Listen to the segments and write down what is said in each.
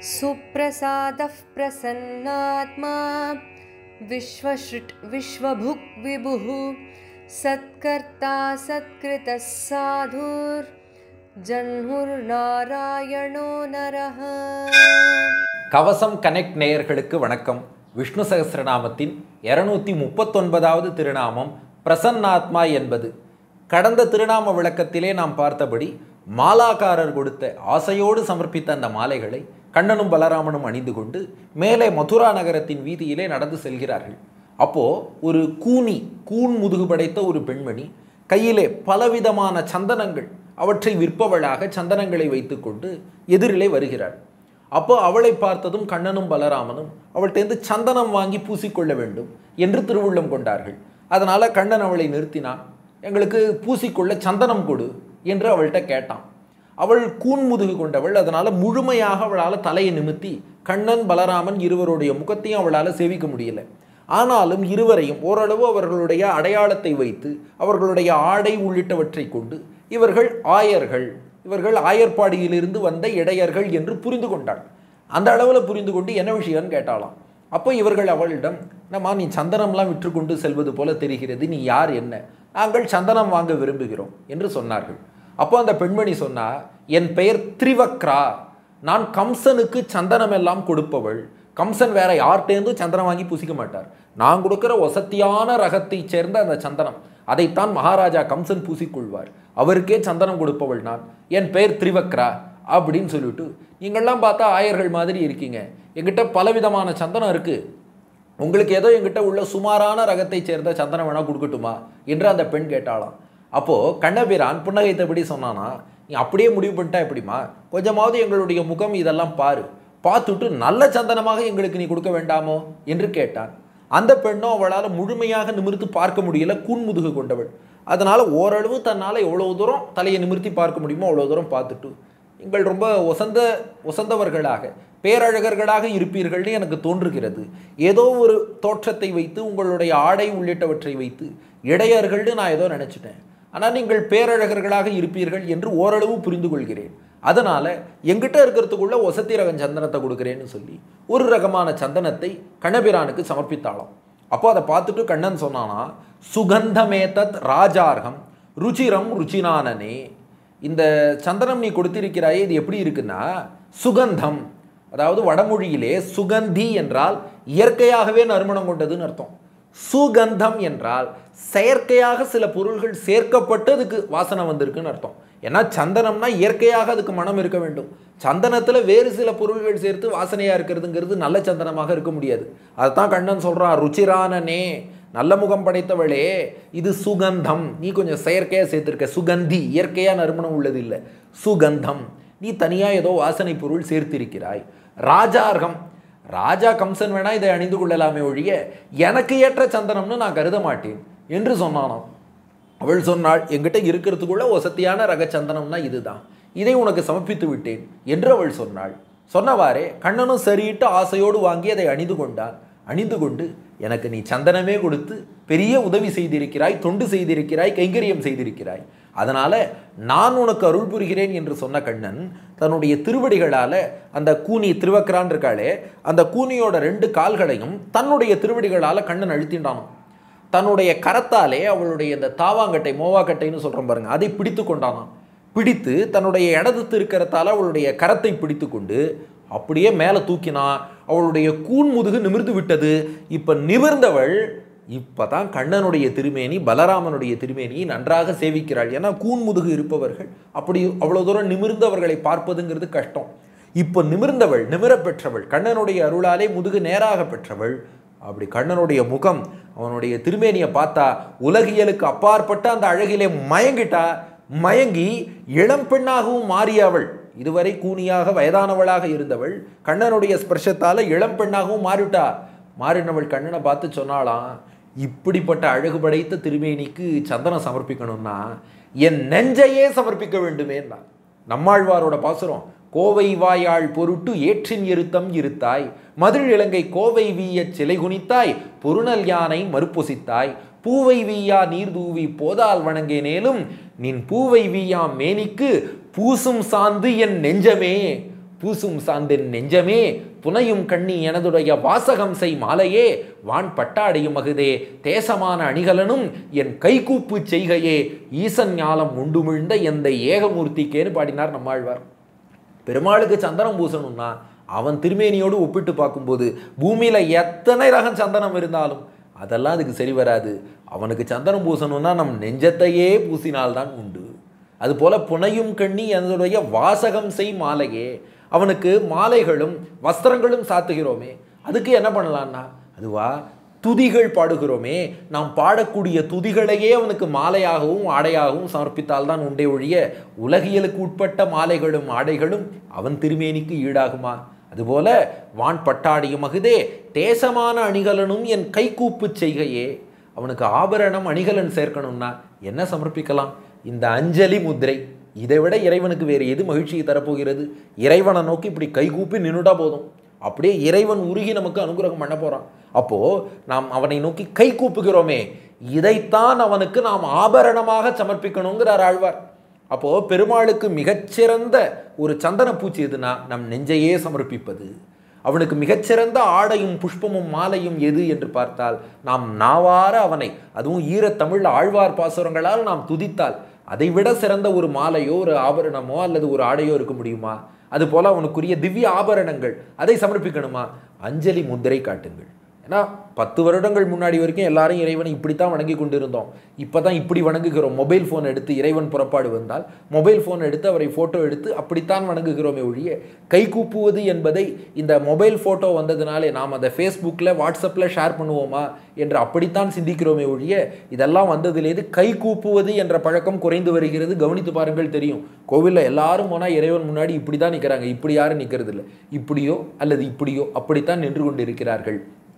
सुप्रसादः प्रसन्नात्मा विश्वश्रुट् विश्वभुक् विभुः सत्कर्ता सत्कृतः साधुर् जह्नुर्नारायणो नरः கவசம் கனெக்ட் நேயர்களுக்கு வணக்கம் விஷ்ணு சகஸ்ரநாமத்தின் இருநூத்தி முப்பத்தொன்பதாவது திருநாமம் பிரசன்னாத்மா என்பது கடந்த திருநாம விளக்கத்திலே நாம் பார்த்தபடி மாலாக்காரர் கொடுத்த ஆசையோடு சமர்ப்பித்த அந்த மாலைகளை கண்ணனும் பலராமனும் அணிந்து கொண்டு மேலே மதுரா நகரத்தின் வீதியிலே நடந்து செல்கிறார்கள் அப்போ ஒரு கூனி கூன் முதுகு படைத்த ஒரு பெண்மணி கையிலே பலவிதமான சந்தனங்கள் அவற்றை விற்பவளாக சந்தனங்களை வைத்துக்கொண்டு எதிரிலே வருகிறாள் அப்போ அவளை பார்த்ததும் கண்ணனும் பலராமனும் அவள்கிட்டேருந்து சந்தனம் வாங்கி பூசிக்கொள்ள வேண்டும் என்று திருவுள்ளம் கொண்டார்கள் அதனால கண்ணன் அவளை நிறுத்தினான் எங்களுக்கு பூசிக்கொள்ள சந்தனம் கொடு என்று அவள்கிட்ட கேட்டான் அவள் கூன் முதுகு கொண்டவள் அதனால முழுமையாக அவளால் தலையை நிமித்தி கண்ணன் பலராமன் இருவருடைய முகத்தையும் அவளால் சேவிக்க முடியல ஆனாலும் இருவரையும் ஓரளவு அவர்களுடைய அடையாளத்தை வைத்து அவர்களுடைய ஆடை உள்ளிட்டவற்றை கொண்டு இவர்கள் ஆயர்கள் இவர்கள் ஆயர்பாடியிலிருந்து வந்த இடையர்கள் என்று புரிந்து கொண்டாள் அந்த அளவில் புரிந்து கொண்டு என்ன விஷயம்னு கேட்டாளாம் அப்போ இவர்கள் அவளிடம் என்னம்மா நீ சந்தனம்லாம் விற்றுக்கொண்டு செல்வது போல தெரிகிறது நீ யார் என்ன நாங்கள் சந்தனம் வாங்க விரும்புகிறோம் என்று சொன்னார்கள் அப்போ அந்த பெண்மணி சொன்னா என் பெயர் திரிவக்ரா நான் கம்சனுக்கு சந்தனம் எல்லாம் கொடுப்பவள் கம்சன் வேற யார்கிட்டேருந்தும் சந்தனம் வாங்கி பூசிக்க மாட்டார் நான் கொடுக்கிற வசத்தியான ரகத்தைச் சேர்ந்த அந்த சந்தனம் அதைத்தான் மகாராஜா கம்சன் பூசிக்கொள்வார் அவருக்கே சந்தனம் கொடுப்பவள் நான் என் பெயர் திரிவக்ரா அப்படின்னு சொல்லிட்டு நீங்கள்லாம் பார்த்தா ஆயர்கள் மாதிரி இருக்கீங்க எங்கிட்ட பலவிதமான சந்தனம் இருக்கு உங்களுக்கு ஏதோ எங்கிட்ட உள்ள சுமாரான ரகத்தைச் சேர்ந்த சந்தனம் வேணா கொடுக்கட்டுமா என்று அந்த பெண் கேட்டாளாம் அப்போது கண்ணபிரான் புன்னகைத்தபடி சொன்னானா நீ அப்படியே முடிவு பண்ணிட்டா எப்படிமா கொஞ்சமாவது எங்களுடைய முகம் இதெல்லாம் பாரு பார்த்துட்டு நல்ல சந்தனமாக எங்களுக்கு நீ கொடுக்க வேண்டாமோ என்று கேட்டான் அந்த பெண்ணும் அவளால் முழுமையாக நிமிர்த்து பார்க்க முடியல கூன்முதுகு கொண்டவள் அதனால் ஓரளவு தன்னால் எவ்வளோ தூரம் தலையை நிமிர்த்தி பார்க்க முடியுமோ அவ்வளோ தூரம் பார்த்துட்டு நீங்கள் ரொம்ப ஒசந்த ஒசந்தவர்களாக பேரழகர்களாக இருப்பீர்கள்னு எனக்கு தோன்றுகிறது ஏதோ ஒரு தோற்றத்தை வைத்து உங்களுடைய ஆடை உள்ளிட்டவற்றை வைத்து இடையர்கள்னு நான் ஏதோ நினச்சிட்டேன் ஆனால் நீங்கள் பேரழகர்களாக இருப்பீர்கள் என்று ஓரளவு புரிந்து கொள்கிறேன் அதனால் எங்கிட்ட இருக்கிறதுக்குள்ள ஒசத்தி ரகம் சந்தனத்தை கொடுக்குறேன்னு சொல்லி ஒரு ரகமான சந்தனத்தை கண்ணபிரானுக்கு சமர்ப்பித்தாளாம் அப்போ அதை பார்த்துட்டு கண்ணன் சொன்னானா சுகந்தமேதத் ராஜார்கம் ருச்சிரம் ருச்சினானனே இந்த சந்தனம் நீ கொடுத்திருக்கிறாயே இது எப்படி இருக்குன்னா சுகந்தம் அதாவது வடமொழியிலே சுகந்தி என்றால் இயற்கையாகவே நறுமணம் கொண்டதுன்னு அர்த்தம் சுகந்தம் என்றால் செயற்கையாக சில பொருள்கள் சேர்க்கப்பட்டு அதுக்கு வாசனை வந்திருக்குன்னு அர்த்தம் ஏன்னா சந்தனம்னா இயற்கையாக அதுக்கு மனம் இருக்க வேண்டும் சந்தனத்தில் வேறு சில பொருள்கள் சேர்த்து வாசனையாக இருக்கிறதுங்கிறது நல்ல சந்தனமாக இருக்க முடியாது அதுதான் கண்ணன் சொல்கிறான் ருச்சிரானனே நல்ல முகம் படைத்தவளே இது சுகந்தம் நீ கொஞ்சம் செயற்கையாக சேர்த்துருக்க சுகந்தி இயற்கையாக நறுமணம் உள்ளது இல்லை சுகந்தம் நீ தனியாக ஏதோ வாசனை பொருள் சேர்த்திருக்கிறாய் ராஜார்கம் ராஜா கம்சன் வேணா இதை அணிந்து கொள்ளலாமே ஒழிய எனக்கு ஏற்ற சந்தனம்னு நான் கருத மாட்டேன் என்று சொன்னானாம் அவள் சொன்னாள் என்கிட்ட இருக்கிறதுக்குள்ள வசதியான ரக சந்தனம்னா இதுதான் இதை உனக்கு சமர்ப்பித்து விட்டேன் என்று அவள் சொன்னாள் சொன்னவாறே கண்ணனும் சரியிட்டு ஆசையோடு வாங்கி அதை அணிந்து கொண்டான் அணிந்து கொண்டு எனக்கு நீ சந்தனமே கொடுத்து பெரிய உதவி செய்திருக்கிறாய் தொண்டு செய்திருக்கிறாய் கைங்கரியம் செய்திருக்கிறாய் அதனால நான் உனக்கு அருள் புரிகிறேன் என்று சொன்ன கண்ணன் தன்னுடைய திருவடிகளால் அந்த கூனி திருவக்கரான் இருக்காளே அந்த கூனியோட ரெண்டு கால்களையும் தன்னுடைய திருவடிகளால் கண்ணன் அழுத்தின்றானாம் தன்னுடைய கரத்தாலே அவளுடைய இந்த தாவாங்கட்டை மோவாக்கட்டைன்னு சொல்கிறோம் பாருங்க அதை பிடித்து கொண்டானாம் பிடித்து தன்னுடைய இடது திருக்கரத்தால் அவளுடைய கரத்தை பிடித்து கொண்டு அப்படியே மேலே தூக்கினா அவளுடைய கூன் முதுகு நிமிர்ந்து விட்டது இப்போ நிமிர்ந்தவள் இப்போ தான் கண்ணனுடைய திருமேனி பலராமனுடைய திருமேனியை நன்றாக சேவிக்கிறாள் ஏன்னா கூன் முதுகு இருப்பவர்கள் அப்படி அவ்வளோ தூரம் நிமிர்ந்தவர்களை பார்ப்பதுங்கிறது கஷ்டம் இப்போ நிமிர்ந்தவள் நிமிர பெற்றவள் கண்ணனுடைய அருளாலே முதுகு நேராக பெற்றவள் அப்படி கண்ணனுடைய முகம் அவனுடைய திருமேனியை பார்த்தா உலகியலுக்கு அப்பாற்பட்ட அந்த அழகிலே மயங்கிட்டா மயங்கி இளம் பெண்ணாகவும் மாறிய அவள் இதுவரை கூனியாக வயதானவளாக இருந்தவள் கண்ணனுடைய ஸ்பர்ஷத்தால் இளம் பெண்ணாகவும் மாறிவிட்டா மாறினவள் கண்ணனை பார்த்து சொன்னாலாம் இப்படிப்பட்ட அழகு படைத்த திருமேனிக்கு சந்தனம் சமர்ப்பிக்கணும்னா என் நெஞ்சையே சமர்ப்பிக்க வேண்டுமேன்னா நம்மாழ்வாரோட பாசுரம் கோவை வாயாள் பொருட்டு ஏற்றின் இருத்தம் இருத்தாய் மதுள் இலங்கை கோவை வீய சிலை குனித்தாய் பொருணல் யானை மறுப்பொசித்தாய் பூவை வீயா நீர் தூவி போதால் வணங்கேனேலும் நின் பூவை வீயா மேனிக்கு பூசும் சாந்து என் நெஞ்சமே பூசும் சார்ந்தின் நெஞ்சமே புனையும் கண்ணி எனதுடைய வாசகம் செய் மாலையே வான் பட்டாடையும் மகுதே தேசமான அணிகலனும் என் கைகூப்பு செய்கையே ஈசன் ஞாலம் உண்டுமிழ்ந்த எந்த ஏகமூர்த்திக்கேன்னு பாடினார் நம்மாழ்வார் பெருமாளுக்கு சந்தனம் பூசணும்னா அவன் திருமேனியோடு ஒப்பிட்டு பார்க்கும்போது பூமியில் எத்தனை ரகம் சந்தனம் இருந்தாலும் அதெல்லாம் அதுக்கு சரி வராது அவனுக்கு சந்தனம் பூசணும்னா நம் நெஞ்சத்தையே பூசினால்தான் உண்டு அதுபோல புனையும் கண்ணி என்னுடைய வாசகம் செய் மாலையே அவனுக்கு மாலைகளும் வஸ்திரங்களும் சாத்துகிறோமே அதுக்கு என்ன பண்ணலான்னா அதுவா துதிகள் பாடுகிறோமே நாம் பாடக்கூடிய துதிகளையே அவனுக்கு மாலையாகவும் ஆடையாகவும் சமர்ப்பித்தால் தான் உண்டே ஒழிய உலகியலுக்கு உட்பட்ட மாலைகளும் ஆடைகளும் அவன் திருமேனிக்கு ஈடாகுமா அதுபோல வான் பட்டாடியும் அகுதே தேசமான அணிகலனும் என் கைகூப்பு செய்கையே அவனுக்கு ஆபரணம் அணிகலன் சேர்க்கணும்னா என்ன சமர்ப்பிக்கலாம் இந்த அஞ்சலி முத்திரை இதை விட இறைவனுக்கு வேறு எது மகிழ்ச்சியை தரப்போகிறது இறைவனை நோக்கி இப்படி கைகூப்பி நின்றுட்டா போதும் அப்படியே இறைவன் உருகி நமக்கு அனுகிரகம் பண்ண போறான் அப்போ நாம் அவனை நோக்கி கை கூப்புகிறோமே இதைத்தான் அவனுக்கு நாம் ஆபரணமாக சமர்ப்பிக்கணுங்கிறார் ஆழ்வார் அப்போ பெருமாளுக்கு மிகச்சிறந்த ஒரு சந்தன பூச்சி எதுனா நம் நெஞ்சையே சமர்ப்பிப்பது அவனுக்கு மிகச்சிறந்த ஆடையும் புஷ்பமும் மாலையும் எது என்று பார்த்தால் நாம் நாவார அவனை அதுவும் ஈரத்தமிழ் ஆழ்வார் பாசுரங்களால் நாம் துதித்தால் அதைவிட சிறந்த ஒரு மாலையோ ஒரு ஆபரணமோ அல்லது ஒரு ஆடையோ இருக்க முடியுமா அதுபோல அவனுக்குரிய திவ்ய ஆபரணங்கள் அதை சமர்ப்பிக்கணுமா அஞ்சலி முத்திரை காட்டுங்கள் ஏன்னா பத்து வருடங்கள் முன்னாடி வரைக்கும் எல்லாரும் இறைவனை இப்படித்தான் வணங்கி கொண்டிருந்தோம் இப்போ தான் இப்படி வணங்குகிறோம் மொபைல் ஃபோன் எடுத்து இறைவன் புறப்பாடு வந்தால் மொபைல் ஃபோன் எடுத்து அவரை ஃபோட்டோ எடுத்து அப்படித்தான் வணங்குகிறோமே ஒழிய கை கூப்புவது என்பதை இந்த மொபைல் ஃபோட்டோ வந்ததுனாலே நாம் அதை ஃபேஸ்புக்கில் வாட்ஸ்அப்பில் ஷேர் பண்ணுவோமா என்று அப்படித்தான் சிந்திக்கிறோமே ஒழிய இதெல்லாம் வந்ததிலேருந்து கை கூப்புவது என்ற பழக்கம் குறைந்து வருகிறது கவனித்து பாருங்கள் தெரியும் கோவிலில் எல்லாரும் போனால் இறைவன் முன்னாடி இப்படி தான் நிற்கிறாங்க இப்படி யாரும் நிற்கிறது இல்லை இப்படியோ அல்லது இப்படியோ அப்படித்தான் நின்று கொண்டிருக்கிறார்கள்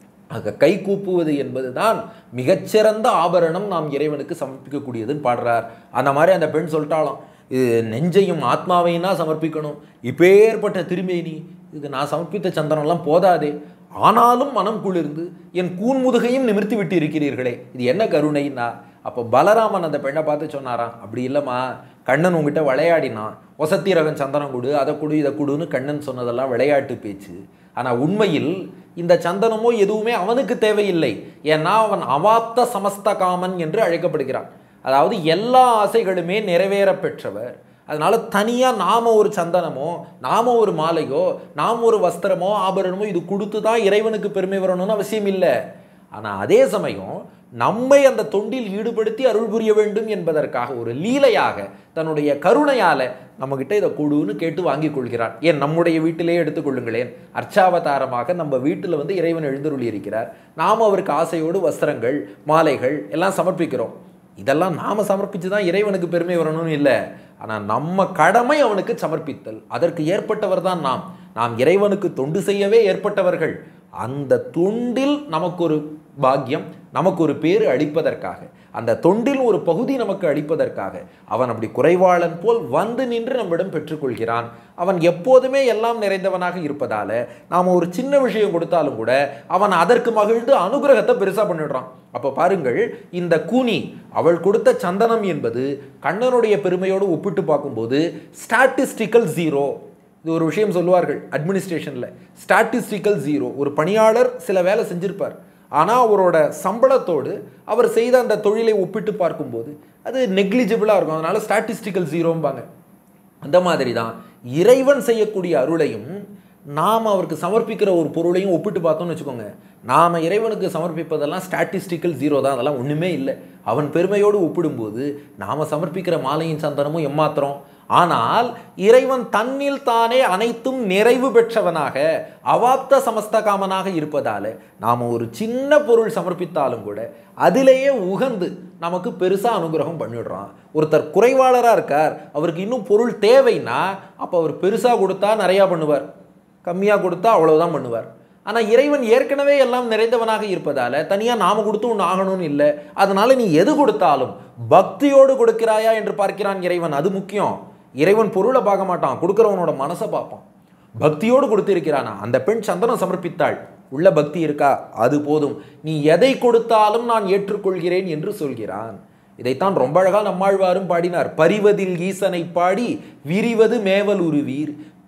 ஆக கை கூப்புவது என்பதுதான் மிகச்சிறந்த ஆபரணம் நாம் இறைவனுக்கு சமர்ப்பிக்கக்கூடியதுன்னு பாடுறார் அந்த மாதிரி அந்த பெண் சொல்லிட்டாலாம் இது நெஞ்சையும் ஆத்மாவையும் தான் சமர்ப்பிக்கணும் இப்பேற்பட்ட திருமேனி இதுக்கு நான் சமர்ப்பித்த சந்தனம்லாம் போதாதே ஆனாலும் மனம் குளிர்ந்து என் கூன்முதுகையும் நிமிர்த்தி விட்டு இருக்கிறீர்களே இது என்ன கருணைன்னா அப்போ பலராமன் அந்த பெண்ணை பார்த்து சொன்னாராம் அப்படி இல்லைம்மா கண்ணன் உங்ககிட்ட விளையாடினான் ஒசத்தி ரகம் சந்தனம் கொடு அதை கொடு இதை கொடுன்னு கண்ணன் சொன்னதெல்லாம் விளையாட்டு பேச்சு ஆனால் உண்மையில் இந்த சந்தனமோ எதுவுமே அவனுக்கு தேவையில்லை ஏன்னா அவன் அவாப்த சமஸ்த காமன் என்று அழைக்கப்படுகிறான் அதாவது எல்லா ஆசைகளுமே நிறைவேற பெற்றவர் அதனால தனியாக நாம ஒரு சந்தனமோ நாம ஒரு மாலையோ நாம் ஒரு வஸ்திரமோ ஆபரணமோ இது கொடுத்து தான் இறைவனுக்கு பெருமை வரணும்னு அவசியம் இல்லை ஆனால் அதே சமயம் நம்மை அந்த தொண்டில் ஈடுபடுத்தி அருள் புரிய வேண்டும் என்பதற்காக ஒரு லீலையாக தன்னுடைய கருணையால நம்மகிட்ட இதை கொடுன்னு கேட்டு வாங்கி கொள்கிறார் ஏன் நம்முடைய வீட்டிலே எடுத்துக்கொள்ளுங்களேன் அர்ச்சாவதாரமாக நம்ம வீட்டில் வந்து இறைவன் எழுந்தருளி இருக்கிறார் நாம் அவருக்கு ஆசையோடு வஸ்திரங்கள் மாலைகள் எல்லாம் சமர்ப்பிக்கிறோம் இதெல்லாம் நாம சமர்ப்பிச்சு தான் இறைவனுக்கு பெருமை வரணும்னு இல்லை ஆனால் நம்ம கடமை அவனுக்கு சமர்ப்பித்தல் அதற்கு ஏற்பட்டவர் தான் நாம் நாம் இறைவனுக்கு தொண்டு செய்யவே ஏற்பட்டவர்கள் அந்த தொண்டில் நமக்கு ஒரு பாக்கியம் நமக்கு ஒரு பேர் அளிப்பதற்காக அந்த தொண்டில் ஒரு பகுதி நமக்கு அளிப்பதற்காக அவன் அப்படி குறைவாளன் போல் வந்து நின்று நம்மிடம் பெற்றுக்கொள்கிறான் அவன் எப்போதுமே எல்லாம் நிறைந்தவனாக இருப்பதால நாம் ஒரு சின்ன விஷயம் கொடுத்தாலும் கூட அவன் அதற்கு மகிழ்ந்து அனுகிரகத்தை பெருசாக பண்ணிடுறான் அப்போ பாருங்கள் இந்த கூனி அவள் கொடுத்த சந்தனம் என்பது கண்ணனுடைய பெருமையோடு ஒப்பிட்டு பார்க்கும்போது ஸ்டாட்டிஸ்டிக்கல் ஜீரோ இது ஒரு விஷயம் சொல்லுவார்கள் அட்மினிஸ்ட்ரேஷனில் ஸ்டாட்டிஸ்டிக்கல் ஜீரோ ஒரு பணியாளர் சில வேலை செஞ்சிருப்பார் ஆனால் அவரோட சம்பளத்தோடு அவர் செய்த அந்த தொழிலை ஒப்பிட்டு பார்க்கும்போது அது நெக்லிஜிபிளாக இருக்கும் அதனால ஸ்டாட்டிஸ்டிக்கல் ஜீரோம்பாங்க அந்த மாதிரி தான் இறைவன் செய்யக்கூடிய அருளையும் நாம் அவருக்கு சமர்ப்பிக்கிற ஒரு பொருளையும் ஒப்பிட்டு பார்த்தோம்னு வச்சுக்கோங்க நாம் இறைவனுக்கு சமர்ப்பிப்பதெல்லாம் ஸ்டாட்டிஸ்டிக்கல் ஜீரோ தான் அதெல்லாம் ஒன்றுமே இல்லை அவன் பெருமையோடு ஒப்பிடும்போது நாம் சமர்ப்பிக்கிற மாலையின் சந்தனமும் எம்மாத்திரம் ஆனால் இறைவன் தன்னில் தானே அனைத்தும் நிறைவு பெற்றவனாக அவாப்த சமஸ்தகாமனாக இருப்பதால நாம் ஒரு சின்ன பொருள் சமர்ப்பித்தாலும் கூட அதிலேயே உகந்து நமக்கு பெருசாக அனுகிரகம் பண்ணிடுறான் ஒருத்தர் குறைவாளராக இருக்கார் அவருக்கு இன்னும் பொருள் தேவைன்னா அப்போ அவர் பெருசாக கொடுத்தா நிறையா பண்ணுவார் கம்மியாக கொடுத்தா அவ்வளவுதான் பண்ணுவார் ஆனால் இறைவன் ஏற்கனவே எல்லாம் நிறைந்தவனாக இருப்பதால தனியாக நாம கொடுத்து ஒன்று ஆகணும்னு இல்லை அதனால நீ எது கொடுத்தாலும் பக்தியோடு கொடுக்கிறாயா என்று பார்க்கிறான் இறைவன் அது முக்கியம் இறைவன் பொருளை பார்க்க மாட்டான் கொடுக்குறவனோட மனசை பார்ப்பான் பக்தியோடு கொடுத்திருக்கிறானா அந்த பெண் சந்தனம் சமர்ப்பித்தாள் உள்ள பக்தி இருக்கா அது போதும் நீ எதை கொடுத்தாலும் நான் ஏற்றுக்கொள்கிறேன் என்று சொல்கிறான் இதைத்தான் ரொம்ப அழகா நம்மாழ்வாரும் பாடினார் பரிவதில் ஈசனை பாடி விரிவது மேவல் உருவீர்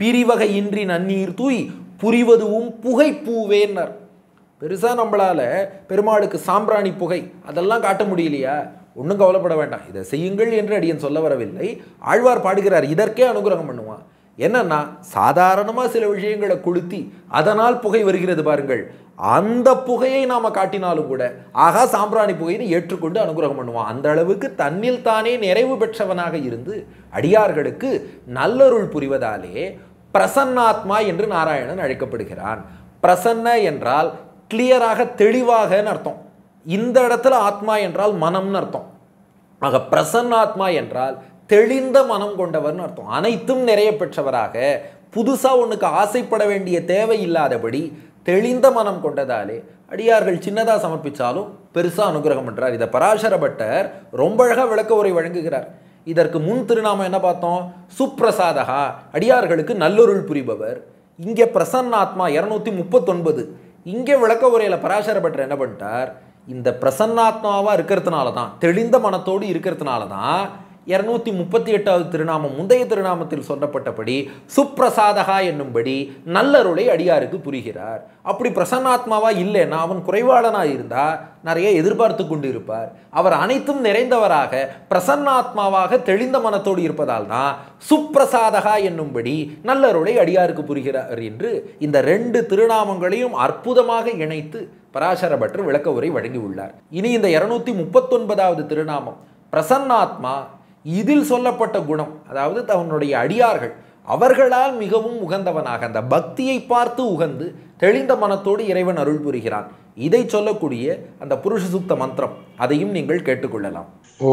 பிரிவகையின்றி நன்னீர் தூய் புரிவதுவும் புகைப்பூவேன்னர் பெருசாக நம்மளால் பெருமாளுக்கு சாம்பிராணி புகை அதெல்லாம் காட்ட முடியலையா ஒன்றும் கவலைப்பட வேண்டாம் இதை செய்யுங்கள் என்று அடியன் சொல்ல வரவில்லை ஆழ்வார் பாடுகிறார் இதற்கே அனுகிரகம் பண்ணுவான் என்னன்னா சாதாரணமாக சில விஷயங்களை கொளுத்தி அதனால் புகை வருகிறது பாருங்கள் அந்த புகையை நாம் காட்டினாலும் கூட ஆகா சாம்பிராணி புகைன்னு ஏற்றுக்கொண்டு அனுகிரகம் பண்ணுவான் அந்த அளவுக்கு தன்னில் தானே நிறைவு பெற்றவனாக இருந்து அடியார்களுக்கு நல்லருள் புரிவதாலே பிரசன்னாத்மா என்று நாராயணன் அழைக்கப்படுகிறான் பிரசன்ன என்றால் கிளியராக தெளிவாகன்னு அர்த்தம் இந்த இடத்துல ஆத்மா என்றால் மனம்னு அர்த்தம் ஆக பிரசன்னாத்மா என்றால் தெளிந்த மனம் கொண்டவர்னு அர்த்தம் அனைத்தும் நிறைய பெற்றவராக புதுசாக ஒன்றுக்கு ஆசைப்பட வேண்டிய தேவை இல்லாதபடி தெளிந்த மனம் கொண்டதாலே அடியார்கள் சின்னதாக சமர்ப்பித்தாலும் பெருசாக அனுகிரகம் பண்ணுறார் இதை பராசர பட்டர் ரொம்ப அழகாக விளக்க உரை வழங்குகிறார் இதற்கு முன் திருநாமம் என்ன பார்த்தோம் சுப்ரசாதகா அடியார்களுக்கு நல்லொருள் புரிபவர் இங்கே பிரசன்னாத்மா இரநூத்தி முப்பத்தொன்பது இங்கே விளக்க உரையில் பராசர பட்டர் என்ன பண்ணிட்டார் இந்த பிரசன்னாத்மாவாக இருக்கிறதுனால தான் தெளிந்த மனத்தோடு இருக்கிறதுனால தான் இரநூத்தி முப்பத்தி எட்டாவது திருநாமம் முந்தைய திருநாமத்தில் சொல்லப்பட்டபடி சுப்ரசாதகா என்னும்படி நல்லருளை அடியாருக்கு புரிகிறார் அப்படி பிரசன்னாத்மாவா இல்லைன்னா அவன் குறைவாளனா இருந்தா நிறைய எதிர்பார்த்து கொண்டு இருப்பார் அவர் அனைத்தும் நிறைந்தவராக பிரசன்னாத்மாவாக தெளிந்த மனத்தோடு இருப்பதால் தான் சுப்ரசாதகா என்னும்படி நல்லருளை அடியாருக்கு புரிகிறார் என்று இந்த ரெண்டு திருநாமங்களையும் அற்புதமாக இணைத்து பராசர பட்டர் விளக்க உரை வழங்கியுள்ளார் இனி இந்த இருநூத்தி முப்பத்தொன்பதாவது திருநாமம் பிரசன்னாத்மா இதில் சொல்லப்பட்ட குணம் அதாவது தன்னுடைய அடியார்கள் அவர்களால் மிகவும் உகந்தவனாக அந்த பக்தியை பார்த்து உகந்து தெளிந்த மனத்தோடு இறைவன் அருள் புரிகிறான் இதை சொல்லக்கூடிய அந்த புருஷ சுத்த மந்திரம் அதையும் நீங்கள் கேட்டுக்கொள்ளலாம்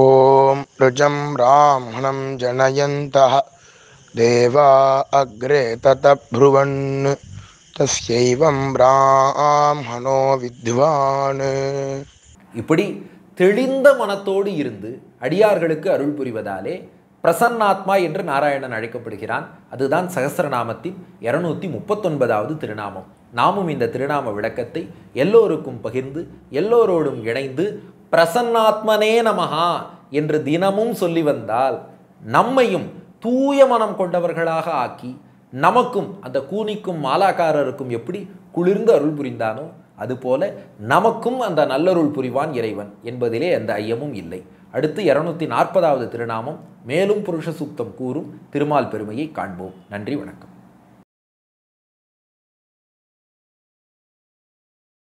ॐ ऋजं ब्राह्मणं जनयन्तः देवा अग्रे ततब्रुवन् तस्यैवं ब्राह्मणो विद्वान् இப்படி தெளிந்த மனத்தோடு இருந்து அடியார்களுக்கு அருள் புரிவதாலே பிரசன்னாத்மா என்று நாராயணன் அழைக்கப்படுகிறான் அதுதான் சகஸ்ரநாமத்தின் இருநூத்தி முப்பத்தொன்பதாவது திருநாமம் நாமும் இந்த திருநாம விளக்கத்தை எல்லோருக்கும் பகிர்ந்து எல்லோரோடும் இணைந்து பிரசன்னாத்மனே நமஹா என்று தினமும் சொல்லி வந்தால் நம்மையும் தூய மனம் கொண்டவர்களாக ஆக்கி நமக்கும் அந்த கூனிக்கும் மாலாக்காரருக்கும் எப்படி குளிர்ந்து அருள் புரிந்தானோ அதுபோல நமக்கும் அந்த நல்லருள் புரிவான் இறைவன் என்பதிலே எந்த ஐயமும் இல்லை அடுத்து இருநூத்தி நாற்பதாவது திருநாமம் மேலும் புருஷ சூக்தம் கூறும் திருமால் பெருமையை காண்போம் நன்றி வணக்கம்